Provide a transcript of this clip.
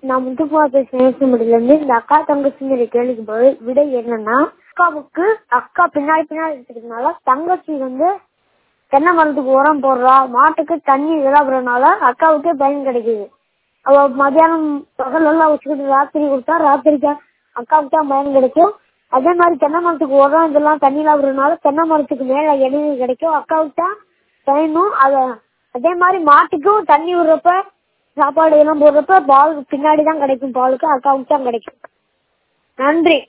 நான் முத்துக்குமார் பேசுறேன் இருந்து இந்த அக்கா தங்கச்சிங்கிற கேள்விக்கு பதில் விடை என்னன்னா அக்காவுக்கு அக்கா பின்னாடி பின்னாடி இருக்கிறதுனால தங்கச்சி வந்து தென்னை மரத்துக்கு உரம் போடுறா மாட்டுக்கு தண்ணி விளாடுறதுனால அக்காவுக்கே பயன் கிடைக்குது அவ மதியானம் பகலெல்லாம் வச்சுக்கிட்டு ராத்திரி கொடுத்தா ராத்திரிக்கு அக்காவுக்கு தான் பயன் கிடைக்கும் அதே மாதிரி தென்னை மரத்துக்கு உரம் இதெல்லாம் தண்ணி விளாடுறதுனால தென்னை மரத்துக்கு மேல எண்ணெய் கிடைக்கும் அக்காவுக்கு தான் பயனும் அத அதே மாதிரி மாட்டுக்கும் தண்ணி விடுறப்ப சாப்பாடு எல்லாம் போடுறப்ப பால் பின்னாடி தான் கிடைக்கும் பாலுக்கு அக்காவுக்கு தான் கிடைக்கும் நன்றி